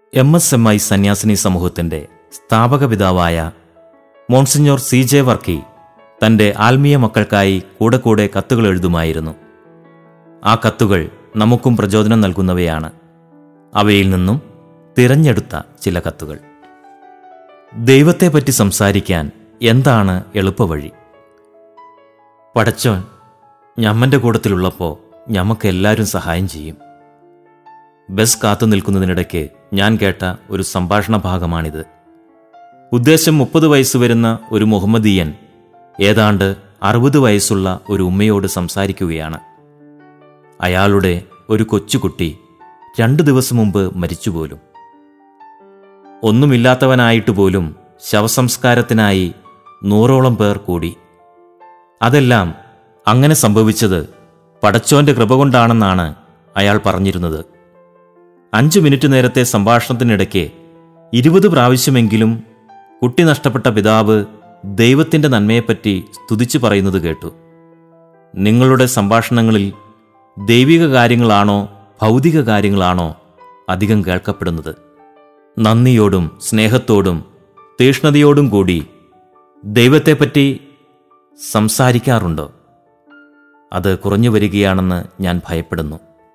M S M I സന്യാസിനി സമൂഹത്തിന്റെ സ്ഥാപക പിതാവായ മോൺസിഞ്ഞോർ സി ജെ വർക്കി തന്റെ ആത്മീയ മക്കൾക്കായി കൂടെ കൂടെ കത്തുകൾ എഴുതുമായിരുന്നു ആ കത്തുകൾ നമുക്കും പ്രചോദനം നൽകുന്നവയാണ് അവയിൽ നിന്നും തിരഞ്ഞെടുത്ത ചില കത്തുകൾ ദൈവത്തെപ്പറ്റി സംസാരിക്കാൻ എന്താണ് എളുപ്പവഴി പടച്ചോൻ ഞമ്മന്റെ കൂട്ടത്തിലുള്ളപ്പോൾ ഞമ്മക്ക് എല്ലാവരും സഹായം ചെയ്യും ബസ് കാത്തു നിൽക്കുന്നതിനിടയ്ക്ക് ഞാൻ കേട്ട ഒരു സംഭാഷണ ഭാഗമാണിത് ഉദ്ദേശം മുപ്പത് വയസ്സ് വരുന്ന ഒരു മുഹമ്മദീയൻ ഏതാണ്ട് അറുപത് വയസ്സുള്ള ഒരു ഉമ്മയോട് സംസാരിക്കുകയാണ് അയാളുടെ ഒരു കൊച്ചുകുട്ടി രണ്ടു ദിവസം മുമ്പ് മരിച്ചുപോലും ഒന്നുമില്ലാത്തവനായിട്ട് പോലും ശവസംസ്കാരത്തിനായി നൂറോളം പേർ കൂടി അതെല്ലാം അങ്ങനെ സംഭവിച്ചത് പടച്ചോന്റെ കൃപ കൊണ്ടാണെന്നാണ് അയാൾ പറഞ്ഞിരുന്നത് അഞ്ചു മിനിറ്റ് നേരത്തെ സംഭാഷണത്തിനിടയ്ക്ക് ഇരുപത് പ്രാവശ്യമെങ്കിലും കുട്ടി നഷ്ടപ്പെട്ട പിതാവ് ദൈവത്തിന്റെ നന്മയെപ്പറ്റി സ്തുതിച്ചു പറയുന്നത് കേട്ടു നിങ്ങളുടെ സംഭാഷണങ്ങളിൽ ദൈവിക കാര്യങ്ങളാണോ ഭൗതിക കാര്യങ്ങളാണോ അധികം കേൾക്കപ്പെടുന്നത് നന്ദിയോടും സ്നേഹത്തോടും തീഷ്ണതയോടും കൂടി ദൈവത്തെപ്പറ്റി സംസാരിക്കാറുണ്ടോ അത് കുറഞ്ഞു വരികയാണെന്ന് ഞാൻ ഭയപ്പെടുന്നു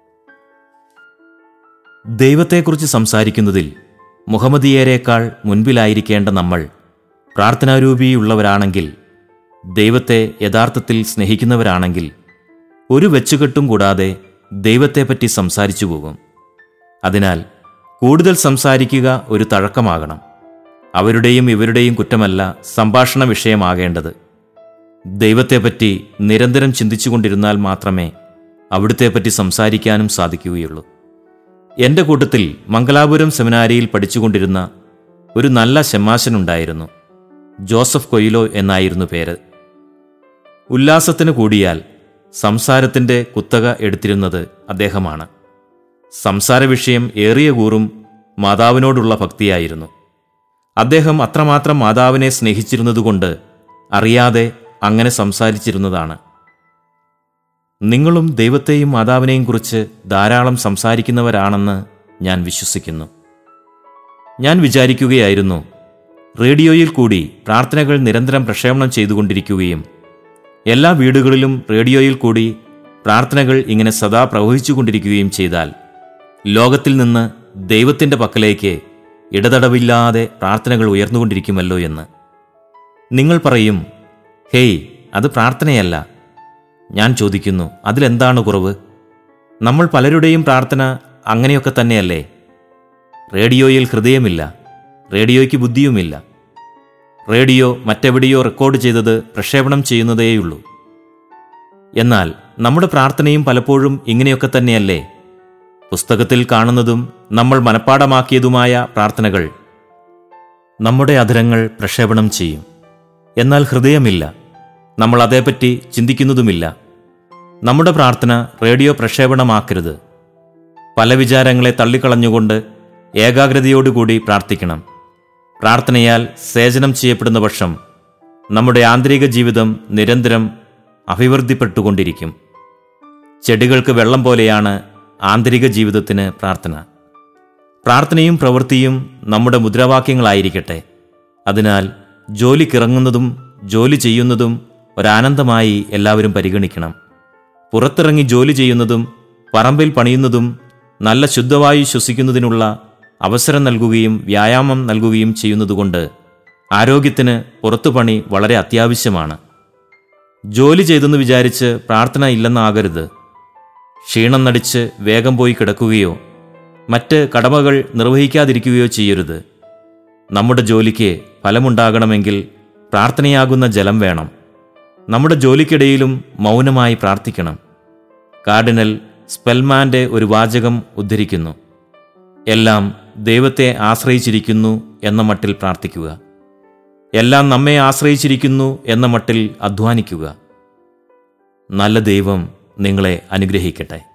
ദൈവത്തെക്കുറിച്ച് സംസാരിക്കുന്നതിൽ മുഹമ്മദിയരേക്കാൾ മുൻപിലായിരിക്കേണ്ട നമ്മൾ പ്രാർത്ഥനാരൂപിയുള്ളവരാണെങ്കിൽ ദൈവത്തെ യഥാർത്ഥത്തിൽ സ്നേഹിക്കുന്നവരാണെങ്കിൽ ഒരു വെച്ചുകെട്ടും കൂടാതെ ദൈവത്തെപ്പറ്റി സംസാരിച്ചു പോകും അതിനാൽ കൂടുതൽ സംസാരിക്കുക ഒരു തഴക്കമാകണം അവരുടെയും ഇവരുടെയും കുറ്റമല്ല സംഭാഷണ വിഷയമാകേണ്ടത് ദൈവത്തെപ്പറ്റി നിരന്തരം ചിന്തിച്ചുകൊണ്ടിരുന്നാൽ മാത്രമേ അവിടുത്തെപ്പറ്റി സംസാരിക്കാനും സാധിക്കുകയുള്ളൂ എൻ്റെ കൂട്ടത്തിൽ മംഗലാപുരം സെമിനാരിയിൽ പഠിച്ചുകൊണ്ടിരുന്ന ഒരു നല്ല ശമാശനുണ്ടായിരുന്നു ജോസഫ് കൊയിലോ എന്നായിരുന്നു പേര് ഉല്ലാസത്തിന് കൂടിയാൽ സംസാരത്തിൻ്റെ കുത്തക എടുത്തിരുന്നത് അദ്ദേഹമാണ് സംസാര വിഷയം ഏറിയ കൂറും മാതാവിനോടുള്ള ഭക്തിയായിരുന്നു അദ്ദേഹം അത്രമാത്രം മാതാവിനെ സ്നേഹിച്ചിരുന്നതുകൊണ്ട് അറിയാതെ അങ്ങനെ സംസാരിച്ചിരുന്നതാണ് നിങ്ങളും ദൈവത്തെയും മാതാവിനെയും കുറിച്ച് ധാരാളം സംസാരിക്കുന്നവരാണെന്ന് ഞാൻ വിശ്വസിക്കുന്നു ഞാൻ വിചാരിക്കുകയായിരുന്നു റേഡിയോയിൽ കൂടി പ്രാർത്ഥനകൾ നിരന്തരം പ്രക്ഷേപണം ചെയ്തുകൊണ്ടിരിക്കുകയും എല്ലാ വീടുകളിലും റേഡിയോയിൽ കൂടി പ്രാർത്ഥനകൾ ഇങ്ങനെ സദാ പ്രവഹിച്ചുകൊണ്ടിരിക്കുകയും ചെയ്താൽ ലോകത്തിൽ നിന്ന് ദൈവത്തിൻ്റെ പക്കലേക്ക് ഇടതടവില്ലാതെ പ്രാർത്ഥനകൾ ഉയർന്നുകൊണ്ടിരിക്കുമല്ലോ എന്ന് നിങ്ങൾ പറയും ഹേയ് അത് പ്രാർത്ഥനയല്ല ഞാൻ ചോദിക്കുന്നു അതിലെന്താണ് കുറവ് നമ്മൾ പലരുടെയും പ്രാർത്ഥന അങ്ങനെയൊക്കെ തന്നെയല്ലേ റേഡിയോയിൽ ഹൃദയമില്ല റേഡിയോയ്ക്ക് ബുദ്ധിയുമില്ല റേഡിയോ മറ്റെവിടെയോ റെക്കോർഡ് ചെയ്തത് പ്രക്ഷേപണം ചെയ്യുന്നതേയുള്ളൂ എന്നാൽ നമ്മുടെ പ്രാർത്ഥനയും പലപ്പോഴും ഇങ്ങനെയൊക്കെ തന്നെയല്ലേ പുസ്തകത്തിൽ കാണുന്നതും നമ്മൾ മനഃപ്പാടമാക്കിയതുമായ പ്രാർത്ഥനകൾ നമ്മുടെ അധരങ്ങൾ പ്രക്ഷേപണം ചെയ്യും എന്നാൽ ഹൃദയമില്ല നമ്മൾ അതേപ്പറ്റി ചിന്തിക്കുന്നതുമില്ല നമ്മുടെ പ്രാർത്ഥന റേഡിയോ പ്രക്ഷേപണമാക്കരുത് പല വിചാരങ്ങളെ തള്ളിക്കളഞ്ഞുകൊണ്ട് ഏകാഗ്രതയോടുകൂടി പ്രാർത്ഥിക്കണം പ്രാർത്ഥനയാൽ സേചനം ചെയ്യപ്പെടുന്ന പക്ഷം നമ്മുടെ ആന്തരിക ജീവിതം നിരന്തരം അഭിവൃദ്ധിപ്പെട്ടുകൊണ്ടിരിക്കും ചെടികൾക്ക് വെള്ളം പോലെയാണ് ആന്തരിക ജീവിതത്തിന് പ്രാർത്ഥന പ്രാർത്ഥനയും പ്രവൃത്തിയും നമ്മുടെ മുദ്രാവാക്യങ്ങളായിരിക്കട്ടെ അതിനാൽ ജോലിക്കിറങ്ങുന്നതും ജോലി ചെയ്യുന്നതും ഒരാനന്ദമായി എല്ലാവരും പരിഗണിക്കണം പുറത്തിറങ്ങി ജോലി ചെയ്യുന്നതും പറമ്പിൽ പണിയുന്നതും നല്ല ശുദ്ധവായു ശ്വസിക്കുന്നതിനുള്ള അവസരം നൽകുകയും വ്യായാമം നൽകുകയും ചെയ്യുന്നതുകൊണ്ട് ആരോഗ്യത്തിന് പുറത്തുപണി വളരെ അത്യാവശ്യമാണ് ജോലി ചെയ്തെന്ന് വിചാരിച്ച് പ്രാർത്ഥന ഇല്ലെന്നാകരുത് ക്ഷീണം നടിച്ച് വേഗം പോയി കിടക്കുകയോ മറ്റ് കടമകൾ നിർവഹിക്കാതിരിക്കുകയോ ചെയ്യരുത് നമ്മുടെ ജോലിക്ക് ഫലമുണ്ടാകണമെങ്കിൽ പ്രാർത്ഥനയാകുന്ന ജലം വേണം നമ്മുടെ ജോലിക്കിടയിലും മൗനമായി പ്രാർത്ഥിക്കണം കാർഡിനൽ സ്പെൽമാന്റെ ഒരു വാചകം ഉദ്ധരിക്കുന്നു എല്ലാം ദൈവത്തെ ആശ്രയിച്ചിരിക്കുന്നു എന്ന മട്ടിൽ പ്രാർത്ഥിക്കുക എല്ലാം നമ്മെ ആശ്രയിച്ചിരിക്കുന്നു എന്ന മട്ടിൽ അധ്വാനിക്കുക നല്ല ദൈവം നിങ്ങളെ അനുഗ്രഹിക്കട്ടെ